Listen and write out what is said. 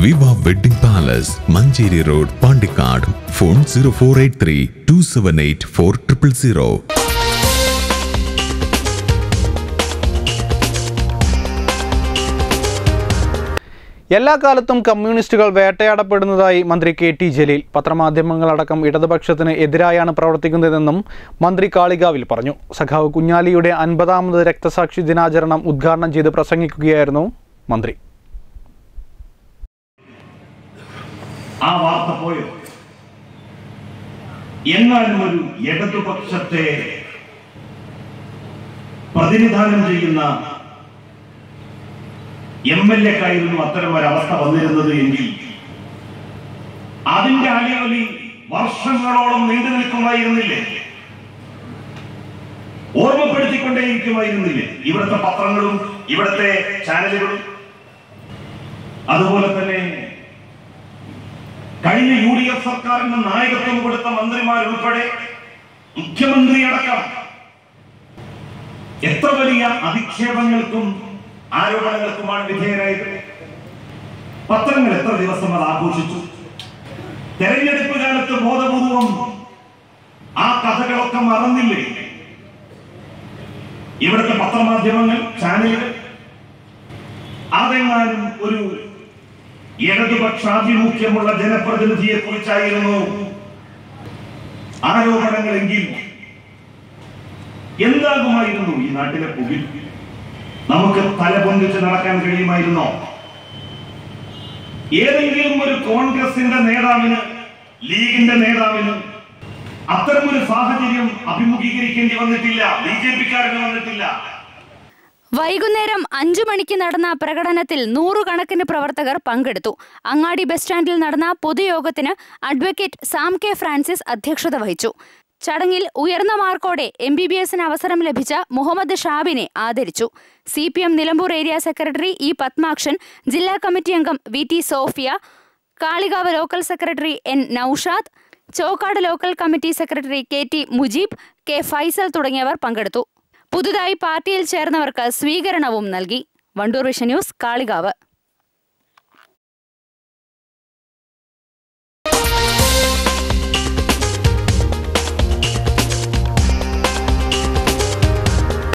വിവ wedding palace Manjeri road Pandikkad phone zero four eight three two seven eight four triple zero എല്ലാ കാലത്തും കമ്മ്യൂണിസ്റ്റുകൾ വേട്ടയാടപ്പെടുന്നതായി മന്ത്രി K T Jaleel പത്രമാധ്യമങ്ങളടക്കം ഇടതുപക്ഷത്തിന് എതിരായാണ് പ്രവർത്തിക്കുന്നതെന്നും മന്ത്രി കാളികാവിൽ പറഞ്ഞു സഖാവ് കുഞ്ഞാലിയുടെ അൻപതാമത് രക്തസാക്ഷി ദിനാചരണം ഉദ്ഘാടനം ചെയ്ത് പ്രസംഗിക്കുകയായിരുന്നു മന്ത്രി ആ വാർത്ത പോയോ എന്നാലും ഒരു ഇടതുപക്ഷത്തെ പ്രതിനിധാനം ചെയ്യുന്ന എം എൽ എക്കായിരുന്നു അത്തരം ഒരവസ്ഥ വന്നിരുന്നത് എങ്കിൽ അതിന്റെ അലയൊലി വർഷങ്ങളോളം നീണ്ടു നിൽക്കുമായിരുന്നില്ലേ ഓർമ്മപ്പെടുത്തിക്കൊണ്ടേയിരിക്കുമായിരുന്നില്ലേ ഇവിടുത്തെ പത്രങ്ങളും ഇവിടുത്തെ ചാനലുകളും അതുപോലെ തന്നെ കഴിഞ്ഞ യു ഡി എഫ് സർക്കാരിന് നായകത്വം കൊടുത്ത മന്ത്രിമാരുൾപ്പെടെ മുഖ്യമന്ത്രി അടക്കം എത്ര വലിയ അധിക്ഷേപങ്ങൾക്കും ആരോപണങ്ങൾക്കുമാണ് വിധേയരായത് പത്രങ്ങൾ എത്ര ദിവസം അത് ആഘോഷിച്ചു തെരഞ്ഞെടുപ്പ് കാലത്ത് ബോധപൂർവം ആ കഥകളൊക്കെ മറന്നില്ലേ ഇവിടുത്തെ പത്രമാധ്യമങ്ങൾ ചാനലുകൾ അതെങ്ങാനും ഒരു ഇടതുപക്ഷാഭിമുഖ്യമുള്ള ജനപ്രതിനിധിയെ കുറിച്ചായിരുന്നു ആരോപണങ്ങളെങ്കിൽ എന്താകുമായിരുന്നു ഈ നാട്ടിലെ പുകിൽ നമുക്ക് തലപൊന്തിച്ച് നടക്കാൻ കഴിയുമായിരുന്നോ ഏതെങ്കിലും ഒരു കോൺഗ്രസിന്റെ നേതാവിന് ലീഗിന്റെ നേതാവിന് അത്തരമൊരു സാഹചര്യം അഭിമുഖീകരിക്കേണ്ടി വന്നിട്ടില്ല ബി ജെ പിക്കാരന് വന്നിട്ടില്ല വൈകുന്നേരം അഞ്ചു മണിക്ക് നടന്ന പ്രകടനത്തിൽ നൂറുകണക്കിന് പ്രവർത്തകർ പങ്കെടുത്തു അങ്ങാടി ബസ് സ്റ്റാൻഡിൽ നടന്ന പൊതുയോഗത്തിന് അഡ്വക്കേറ്റ് സാം കെ ഫ്രാൻസിസ് അധ്യക്ഷത വഹിച്ചു ചടങ്ങിൽ ഉയർന്ന മാർക്കോടെ എം ബി ബി എസിന് അവസരം ലഭിച്ച മുഹമ്മദ് ഷാബിനെ ആദരിച്ചു C P M Nilambur area secretary E Padmakshan ജില്ലാ കമ്മിറ്റി അംഗം V T Sophia Kalikavu local secretary N Noushad Chokkad local committee secretary K T Mujeeb K Faisal തുടങ്ങിയവർ പങ്കെടുത്തു പുതുതായി പാർട്ടിയിൽ ചേർന്നവർക്ക് സ്വീകരണവും നൽകി വണ്ടൂർ വിഷൻ ന്യൂസ് കാളികാവ്